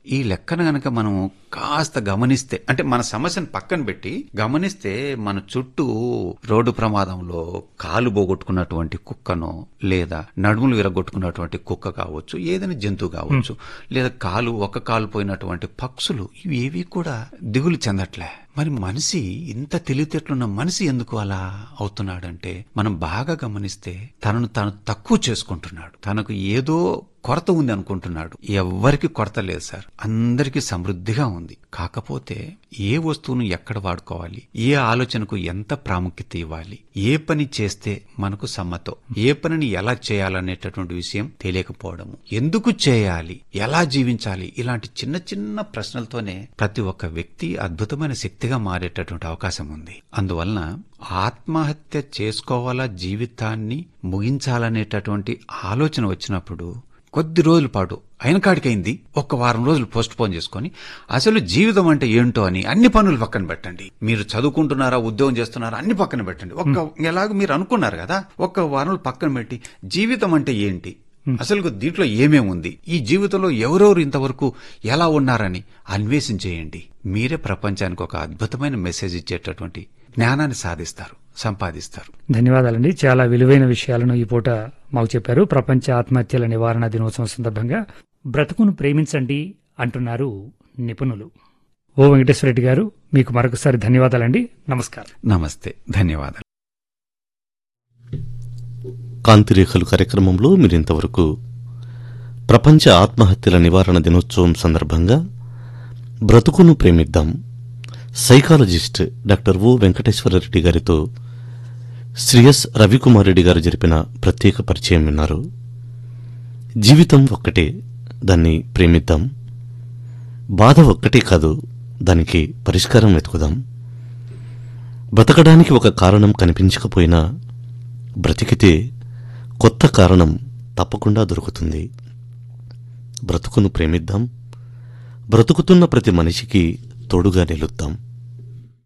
ఈ లెక్కన గనక మనం కాస్త గమనిస్తే అంటే మన సమస్యను పక్కన పెట్టి గమనిస్తే మన చుట్టూ రోడ్డు ప్రమాదంలో కాలు పోగొట్టుకున్నటువంటి కుక్కనో లేదా నడుములు విరగొట్టుకున్నటువంటి కుక్క కావచ్చు ఏదైనా జంతువు కావచ్చు లేదా కాలు ఒక కాలు పోయినటువంటి పక్షులు ఇవి ఏవి కూడా దిగులు చెందట్లే మరి మనిషి ఇంత తెలివితేటలున్న మనిషి ఎందుకు అలా అవుతున్నాడంటే మనం బాగా గమనిస్తే తనను తాను తక్కువ చేసుకుంటున్నాడు తనకు ఏదో కొరత ఉంది అనుకుంటున్నాడు ఎవ్వరికి కొరత లేదు సార్ అందరికీ సమృద్ధిగా ఉంది కాకపోతే ఏ వస్తువును ఎక్కడ వాడుకోవాలి ఏ ఆలోచనకు ఎంత ప్రాముఖ్యత ఇవ్వాలి ఏ పని చేస్తే మనకు సమ్మతం ఏ పనిని ఎలా చేయాలనేటటువంటి విషయం తెలియకపోవడము ఎందుకు చేయాలి ఎలా జీవించాలి ఇలాంటి చిన్న చిన్న ప్రశ్నలతోనే ప్రతి ఒక్క వ్యక్తి అద్భుతమైన శక్తిగా మారేటటువంటి అవకాశం ఉంది అందువలన ఆత్మహత్య చేసుకోవాలా జీవితాన్ని ముగించాలనేటటువంటి ఆలోచన వచ్చినప్పుడు కొద్ది రోజుల పాటు అయిన కాడికైంది ఒక్క వారం రోజులు పోస్ట్ పోన్ చేసుకొని అసలు జీవితం అంటే ఏంటో అని అన్ని పనులు పక్కన పెట్టండి మీరు చదువుకుంటున్నారా ఉద్యోగం చేస్తున్నారా అన్ని పక్కన పెట్టండి ఒక్క ఎలాగో మీరు అనుకున్నారు కదా ఒక్క వారం రోజులు పక్కన పెట్టి జీవితం అంటే ఏంటి అసలు దీంట్లో ఏమేమి ఉంది ఈ జీవితంలో ఎవరెవరు ఇంతవరకు ఎలా ఉన్నారని అన్వేషించేయండి మీరే ప్రపంచానికి ఒక అద్భుతమైన మెసేజ్ ఇచ్చేటటువంటి జ్ఞానాన్ని సాధిస్తారు సంపాదిస్తారు ధన్యవాదాలండి చాలా విలువైన విషయాలను ఈ పూట మాకు చెప్పారు ప్రపంచ ఆత్మహత్యల నివారణ దినోత్సవం సందర్భంగా బ్రతుకును ప్రేమించండి అంటున్నారు నిపుణులు ఓ వెంకటేశ్వర రెడ్డి గారు మీకు మరొకసారి ధన్యవాదాలండి నమస్కారం నమస్తే ధన్యవాదాలు కాంతిరేఖలు కార్యక్రమంలో మీరింతవరకు ప్రపంచ ఆత్మహత్యల నివారణ దినోత్సవం సందర్భంగా బ్రతుకును ప్రేమిద్దాం సైకాలజిస్ట్ డాక్టర్ ఓ వెంకటేశ్వరరెడ్డి గారితో శ్రీఎస్ రవికుమార్ రెడ్డి గారు జరిపిన ప్రత్యేక పరిచయం విన్నారు జీవితం ఒక్కటే దాన్ని ప్రేమిద్దాం బాధ ఒక్కటే కాదు దానికి పరిష్కారం వెతుకుదాం బ్రతకడానికి ఒక కారణం కనిపించకపోయినా బ్రతికితే కొత్త కారణం తప్పకుండా దొరుకుతుంది బ్రతుకును ప్రేమిద్దాం బ్రతుకుతున్న ప్రతి మనిషికి తోడుగా నిలుద్దాం